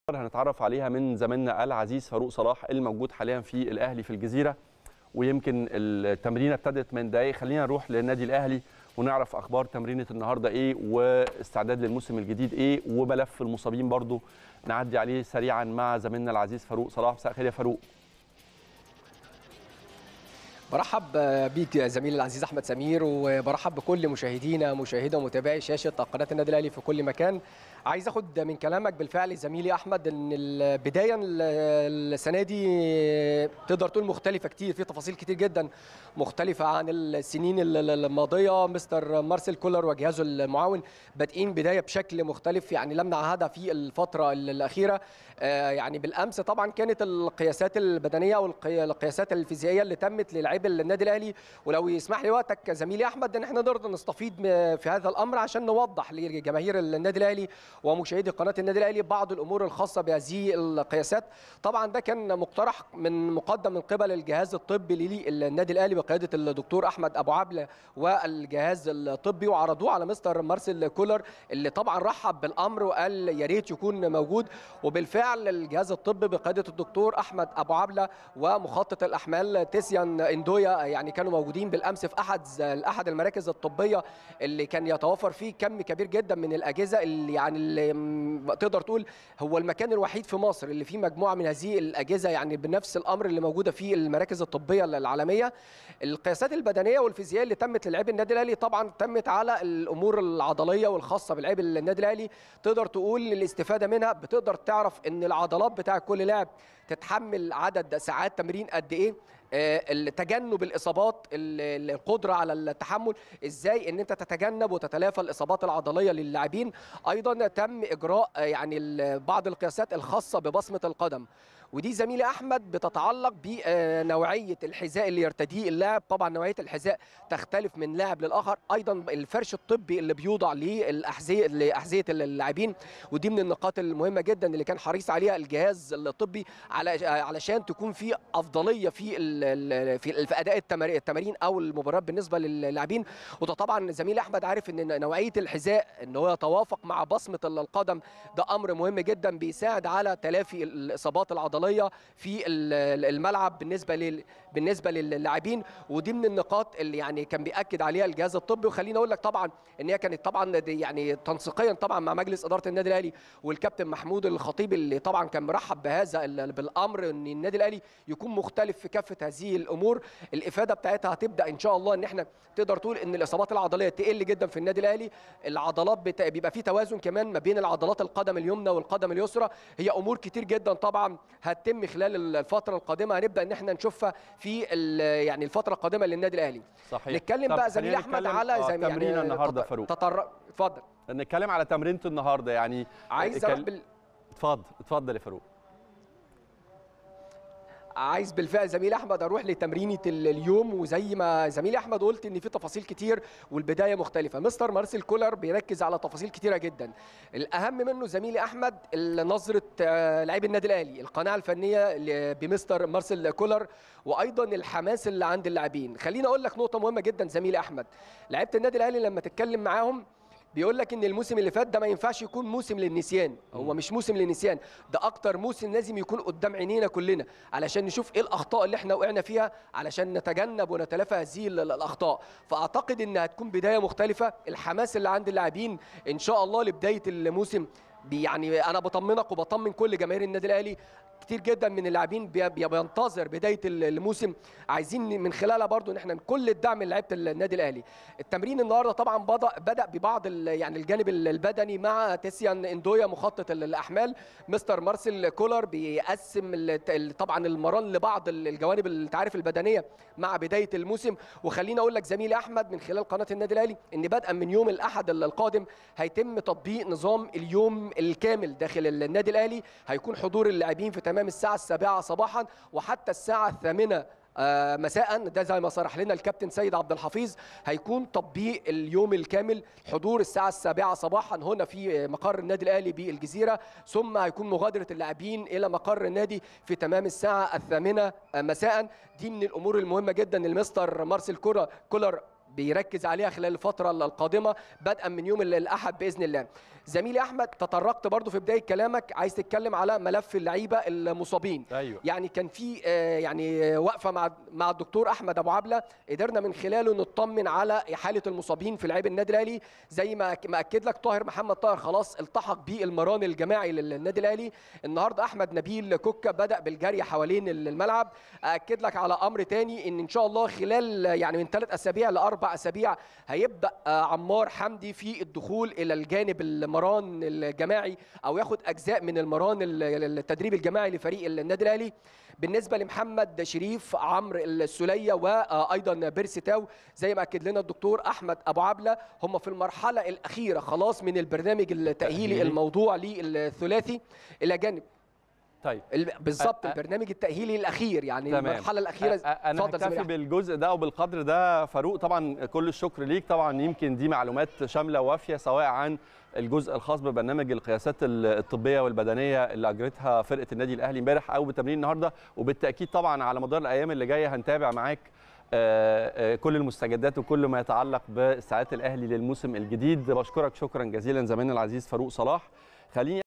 هنتعرف عليها من زميلنا العزيز فاروق صلاح الموجود حاليا في الاهلي في الجزيره ويمكن التمرينه ابتدت من دقايق خلينا نروح للنادي الاهلي ونعرف اخبار تمرينه النهارده ايه واستعداد للموسم الجديد ايه وملف المصابين برضو نعدي عليه سريعا مع زميلنا العزيز فاروق صلاح مساء الخير يا فاروق برحب بيك يا زميلي العزيز احمد سمير وبرحب بكل مشاهدينا مشاهده ومتابعي شاشه قناه النادي الاهلي في كل مكان عايز اخد من كلامك بالفعل زميلي احمد ان البدايه السنه دي تقدر تقول مختلفه كتير في تفاصيل كتير جدا مختلفه عن السنين الماضيه مستر مارسيل كولر وجهازه المعاون بادئين بدايه بشكل مختلف يعني لم نعهدها في الفتره الاخيره يعني بالامس طبعا كانت القياسات البدنيه والقياسات الفيزيائيه اللي تمت للاعبي النادي الاهلي ولو يسمح لي وقتك زميلي احمد ان احنا نقدر نستفيد في هذا الامر عشان نوضح لجماهير النادي الاهلي ومشاهدي قناه النادي الاهلي بعض الامور الخاصه بهذه القياسات طبعا ده كان مقترح من مقدم من قبل الجهاز الطبي للنادي الاهلي بقياده الدكتور احمد ابو عبله والجهاز الطبي وعرضوه على مستر مارسيل كولر اللي طبعا رحب بالامر وقال يا ريت يكون موجود وبالفعل الجهاز الطبي بقياده الدكتور احمد ابو عبله ومخطط الاحمال تيسيان اندويا يعني كانوا موجودين بالامس في احد احد المراكز الطبيه اللي كان يتوفر فيه كم كبير جدا من الاجهزه اللي يعني اللي تقدر تقول هو المكان الوحيد في مصر اللي فيه مجموعه من هذه الاجهزه يعني بنفس الامر اللي موجوده في المراكز الطبيه العالميه القياسات البدنيه والفيزيائيه اللي تمت للاعبي النادي الاهلي طبعا تمت على الامور العضليه والخاصه بلاعبي النادي الاهلي تقدر تقول الاستفاده منها بتقدر تعرف ان العضلات بتاع كل لاعب تتحمل عدد ساعات تمرين قد ايه تجنب الاصابات القدره على التحمل ازاي ان انت تتجنب وتتلافى الاصابات العضليه للاعبين ايضا تم اجراء يعني بعض القياسات الخاصه ببصمه القدم ودي زميلي احمد بتتعلق بنوعيه الحذاء اللي يرتديه اللاعب طبعا نوعيه الحذاء تختلف من لاعب للاخر ايضا الفرش الطبي اللي بيوضع للاحذيه لاحذيه اللاعبين ودي من النقاط المهمه جدا اللي كان حريص عليها الجهاز الطبي على علشان تكون في افضليه في في في اداء التمارين او المباريات بالنسبه للاعبين وده طبعا زميلي احمد عارف ان نوعيه الحذاء ان هو يتوافق مع بصمه القدم ده امر مهم جدا بيساعد على تلافي الاصابات العضليه في الملعب بالنسبه لل بالنسبه للاعبين ودي من النقاط اللي يعني كان بياكد عليها الجهاز الطبي وخليني اقول لك طبعا ان هي كانت طبعا يعني تنسيقيا طبعا مع مجلس اداره النادي الاهلي والكابتن محمود الخطيب اللي طبعا كان مرحب بهذا بالامر ان النادي الاهلي يكون مختلف في كافه هذه الامور الافاده بتاعتها هتبدا ان شاء الله ان احنا تقدر تقول ان الاصابات العضليه تقل جدا في النادي الاهلي العضلات بتا... بيبقى في توازن كمان ما بين العضلات القدم اليمنى والقدم اليسرى هي امور كتير جدا طبعا هتتم خلال الفتره القادمه هنبدا ان احنا نشوفها في يعني الفتره القادمه للنادي الاهلي صحيح نتكلم بقى زميلي احمد على زي يعني تمرين النهارده فاروق تطر... اتفضل نتكلم على تمرينه النهارده يعني عايز اروح بال... اتفضل اتفضل يا فاروق عايز بالفعل زميلي احمد اروح لتمرينه اليوم وزي ما زميلي احمد قلت ان في تفاصيل كتير والبدايه مختلفه مستر مارسيل كولر بيركز على تفاصيل كتيره جدا الاهم منه زميلي احمد نظره لاعبي النادي الاهلي القناعه الفنيه بمستر مارسيل كولر وايضا الحماس اللي عند اللاعبين خليني اقول لك نقطه مهمه جدا زميلي احمد لعيبه النادي الاهلي لما تتكلم معاهم بيقول لك ان الموسم اللي فات ده ما ينفعش يكون موسم للنسيان هو مش موسم للنسيان ده اكتر موسم لازم يكون قدام عينينا كلنا علشان نشوف ايه الاخطاء اللي احنا وقعنا فيها علشان نتجنب ونتلافى هذه الاخطاء فاعتقد انها هتكون بدايه مختلفه الحماس اللي عند اللاعبين ان شاء الله لبدايه الموسم يعني انا بطمنك وبطمن كل جماهير النادي الاهلي كتير جدا من اللاعبين بينتظر بدايه الموسم عايزين من خلالها برضو ان احنا كل الدعم لعيبه النادي الاهلي التمرين النهارده طبعا بدا بدا ببعض يعني الجانب البدني مع تيسيان اندويا مخطط الاحمال مستر مارسيل كولر بيقسم طبعا المران لبعض الجوانب انت عارف البدنيه مع بدايه الموسم وخليني اقول لك زميلي احمد من خلال قناه النادي الاهلي ان بدءا من يوم الاحد القادم هيتم تطبيق نظام اليوم الكامل داخل النادي الاهلي هيكون حضور اللاعبين في تمام الساعه السابعه صباحا وحتى الساعه الثامنه آه مساء ده زي ما صرح لنا الكابتن سيد عبد الحفيظ هيكون تطبيق اليوم الكامل حضور الساعه السابعه صباحا هنا في مقر النادي الاهلي بالجزيره ثم هيكون مغادره اللاعبين الى مقر النادي في تمام الساعه الثامنه مساء دي من الامور المهمه جدا المستر مارسيل كولر بيركز عليها خلال الفتره القادمه بدءا من يوم الاحد باذن الله زميلي احمد تطرقت برضو في بدايه كلامك عايز تتكلم على ملف اللعيبه المصابين ايوه يعني كان في آه، يعني وقفه مع مع الدكتور احمد ابو عبله قدرنا من خلاله نطمن على حاله المصابين في لعيب النادي الاهلي زي ما ما اكد لك طاهر محمد طاهر خلاص التحق بالمران الجماعي للنادي الاهلي النهارده احمد نبيل كوكا بدا بالجري حوالين الملعب اكد لك على امر تاني ان ان شاء الله خلال يعني من ثلاث اسابيع لاربع اسابيع هيبدا آه، عمار حمدي في الدخول الى الجانب المران الجماعي او ياخد اجزاء من المران ال- التدريب الجماعي لفريق النادي الاهلي بالنسبه لمحمد شريف عمرو السوليه وايضا بيرسي تاو زي ما اكد لنا الدكتور احمد ابو عبله هم في المرحله الاخيره خلاص من البرنامج التاهيلي التأهيلي. الموضوع للثلاثي الى جانب طيب ال- بالظبط أ- أ- البرنامج التاهيلي الاخير يعني تمام. المرحله الاخيره أ- انا اتفضل زميلي هكتفي أحمد. بالجزء ده وبالقدر ده فاروق طبعا كل الشكر ليك طبعا يمكن دي معلومات شامله وافيه سواء عن الجزء الخاص ببرنامج القياسات الطبيه والبدنيه اللي اجرتها فرقه النادي الاهلي امبارح او بتمرين النهارده وبالتاكيد طبعا على مدار الايام اللي جايه هنتابع معاك آه، آه، كل المستجدات وكل ما يتعلق باستعداد الاهلي للموسم الجديد بشكرك شكرا جزيلا زميلنا العزيز فاروق صلاح خليني